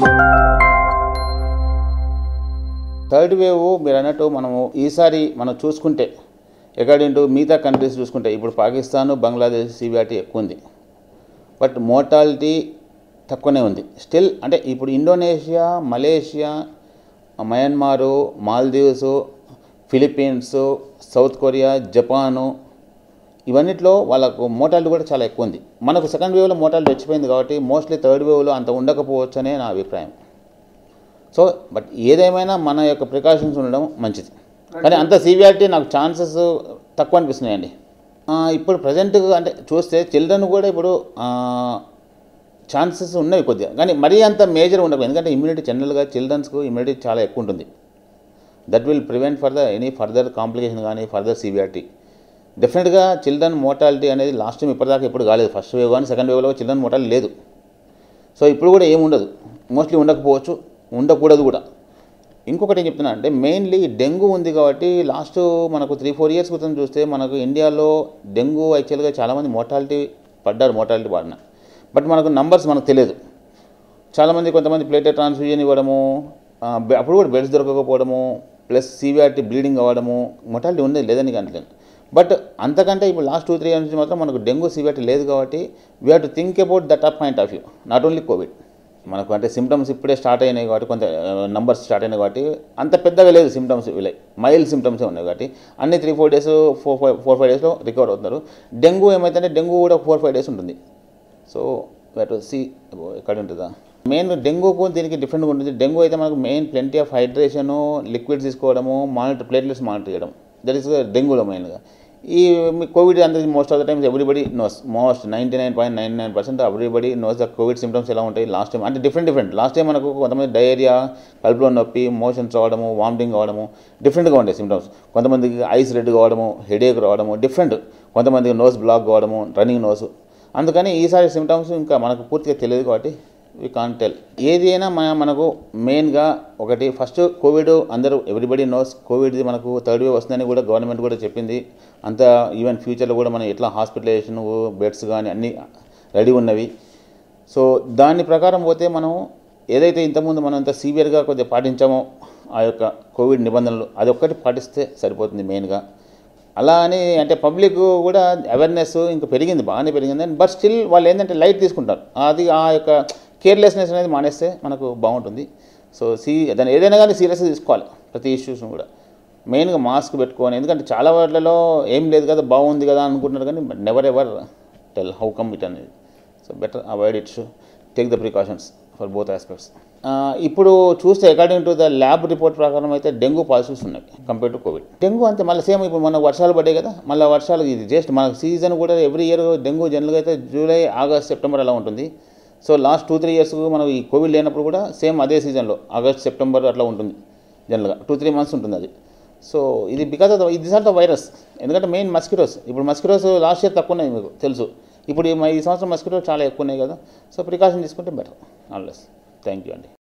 third wave మీరు అన్నట్టు మనము ఈసారి మనం చూసుకుంటే అకార్డింగ్ టు మిగతా కంట్రీస్ చూసుకుంటే ఇప్పుడు పాకిస్తాన్ బంగ్లాదేశ్ సివిఆర్టీ ఎక్కువ ఉంది బట్ మోర్టాలిటీ తక్కువనే ఉంది స్టిల్ అంటే ఇప్పుడు Indonesia Malaysia Myanmar Maldives Philippines South Korea Japan ఇవన్నిట్లో వాళ్ళకు మోటాలిటీ కూడా చాలా ఎక్కువ ఉంది మనకు సెకండ్ వేవ్లో మోటాలిటీ వచ్చిపోయింది కాబట్టి మోస్ట్లీ థర్డ్ వేవ్లో అంత ఉండకపోవచ్చు అనే నా అభిప్రాయం సో బట్ ఏదేమైనా మన యొక్క ప్రికాషన్స్ ఉండడం మంచిది కానీ అంత సివియారిటీ నాకు ఛాన్సెస్ తక్కువ అనిపిస్తున్నాయండి ఆ, ఇప్పుడు ప్రజెంట్ అంటే చూస్తే చిల్డ్రన్ కూడా ఇప్పుడు ఛాన్సెస్ ఉన్నవి కొద్దిగా కానీ మరీ అంత మేజర్ ఉండదు ఎందుకంటే ఇమ్యూనిటీ జనరల్గా చిల్డ్రన్స్కు ఇమ్యూనిటీ చాలా ఎక్కువ ఉంటుంది that will prevent for the any further complication కానీ ఫర్దర్ సివియారిటీ డెఫినెట్గా చిల్డ్రన్ మోర్టాలిటీ అనేది లాస్ట్ టైం ఇప్పటిదాకా ఎప్పుడు కాలేదు ఫస్ట్ వేవ్ కానీ సెకండ్ వేవ్లో చిల్డ్రన్ మోర్టాలిటీ లేదు సో ఇప్పుడు కూడా ఏమి ఉండదు మోస్ట్లీ ఉండకపోవచ్చు ఉండకూడదు కూడా ఇంకొకటి ఏం చెప్తున్నా అంటే మెయిన్లీ డెంగ్యూ ఉంది కాబట్టి లాస్ట్ మనకు త్రీ ఫోర్ ఇయర్స్ క్రితం చూస్తే మనకు ఇండియాలో డెంగ్యూ యాక్చువల్గా చాలామంది మోర్టాలిటీ పడ్డారు మోర్టాలిటీ బారిన బట్ మనకు నంబర్స్ మనకు తెలియదు చాలామంది కొంతమంది ప్లేటెడ్ ట్రాన్స్ఫ్యూజన్ ఇవ్వడము ఆ, బె- అప్పుడు కూడా బెడ్స్ దొరకకపోవడము ప్లస్ సివిఆర్టీ బ్లీడింగ్ అవ్వడము మొటాలిటీ ఉండేది లేదని కానీ బట్ అంతకంటే ఇప్పుడు లాస్ట్ టూ త్రీ ఇయర్స్ నుంచి మాత్రం మనకు డెంగ్యూ సివిఆర్టీ లేదు కాబట్టి we have to think about that of point of view not only covid మనకు అంటే సిమ్టమ్స్ ఇప్పుడే స్టార్ట్ అయినాయి కాబట్టి కొంత నంబర్స్ స్టార్ట్ అయినాయి కాబట్టి అంత పెద్దగా లేదు సిమ్టమ్స్ వీళ్ళై మైల్డ్ సిమ్టమ్సే ఉన్నాయి కాబట్టి అన్ని three four days four five four five డేస్లో రికవర్ అవుతున్నారు డెంగ్యూ ఏమైతే డెంగ్యూ కూడా ఫోర్ ఫైవ్ డేస్ ఉంటుంది సో వెట్ సి ఎక్కడ ఉంటుందా మెయిన్ డెంగ్యూకు దీనికి డిఫరెంట్గా ఉంటుంది డెంగ్యూ అయితే మనకు main plenty of hydration liquids తీసుకోవడము మానిటర్ ప్లేట్లెట్స్ మానిటర్ చేయడం దట్ ఈస్ డెంగ్యూలో మెయిన్గా ఈ మీ కోవిడ్ అందరికి most of the times everybody knows most ninety nine point nine nine percent everybody knows the covid symptoms ఎలా ఉంటాయి లాస్ట్ టైం అంటే డిఫరెంట్ డిఫరెంట్ లాస్ట్ టైం మనకు కొంతమంది డయేరియా కడుపులో నొప్పి మోషన్స్ రావడము వామిటింగ్ కావడము డిఫరెంట్గా ఉంటాయి సిమ్టమ్స్ కొంతమందికి ఐస్ రెడ్ కావడము హెడేక్ రావడము డిఫరెంట్ కొంతమందికి నోస్ బ్లాక్ కావడము రన్నింగ్ నోస్ అందుకని ఈసారి సిమ్టమ్స్ ఇంకా మనకు పూర్తిగా తెలియదు కాబట్టి వి కాన్ టెల్ ఏది అయినా మన మనకు మెయిన్గా ఒకటి ఫస్ట్ కోవిడ్ అందరూ ఎవ్రీబడి నోస్ కోవిడ్ మనకు థర్డ్ వేవ్ వస్తుందని కూడా గవర్నమెంట్ కూడా చెప్పింది అంత ఈవెన్ ఫ్యూచర్లో కూడా మనం ఎట్లా హాస్పిటలైజేషన్ బెడ్స్ కానీ అన్నీ రెడీ ఉన్నవి సో దాని ప్రకారం పోతే మనం ఏదైతే ఇంతకుముందు మనం ఇంత సీవియర్గా కొద్దిగా పాటించామో ఆ యొక్క కోవిడ్ నిబంధనలు అది ఒక్కటి పాటిస్తే సరిపోతుంది మెయిన్గా అలా అని అంటే పబ్లిక్ కూడా అవేర్నెస్ ఇంకా పెరిగింది బాగానే పెరిగింది బట్ స్టిల్ వాళ్ళు ఏంటంటే లైట్ తీసుకుంటారు అది ఆ యొక్క కేర్లెస్నెస్ అనేది మానేస్తే మనకు బాగుంటుంది సో సీ దాన్ని ఏదైనా కానీ సీరియస్గా తీసుకోవాలి ప్రతి ఇష్యూస్ను కూడా మెయిన్గా మాస్క్ పెట్టుకొని ఎందుకంటే చాలా వాటిలలో ఏం లేదు కదా బాగుంది కదా అనుకుంటున్నారు కానీ but never ever tell how come it అనేది so better avoid it's take the precautions for both aspects ఇప్పుడు చూస్తే according to the lab report ప్రకారం అయితే డెంగ్యూ పాజిటివ్స్ ఉన్నాయి కంపేర్ టు కోవిడ్ డెంగ్యూ అంతే మళ్ళీ సేమ్ ఇప్పుడు మన వర్షాలు పడ్డాయి కదా మళ్ళీ వర్షాలు ఇది జస్ట్ మన సీజన్ కూడా ఎవ్రీ ఇయర్ డెంగ్యూ జనరల్గా అయితే జూలై ఆగస్ట్ సెప్టెంబర్ అలా ఉంటుంది so last two three years మనం ఈ కోవిడ్ లేనప్పుడు కూడా సేమ్ అదే సీజన్లో ఆగస్ట్ సెప్టెంబర్ అట్లా ఉంటుంది జనరల్గా టూ త్రీ మంత్స్ ఉంటుంది అది సో ఇది బికాస్ ఆఫ్ ఇది ఆఫ్ ద వైరస్ ఎందుకంటే మెయిన్ మస్కిటోస్ ఇప్పుడు మస్కిటోస్ లాస్ట్ ఇయర్ తక్కువ ఉన్నాయి మీకు తెలుసు ఇప్పుడు ఈ ఈ సంవత్సరం మస్కిటోస్ చాలా ఎక్కువ ఉన్నాయి కదా సో ప్రికాషన్ తీసుకుంటే బెటర్ ఆల్రెస్ థ్యాంక్ యూ అండి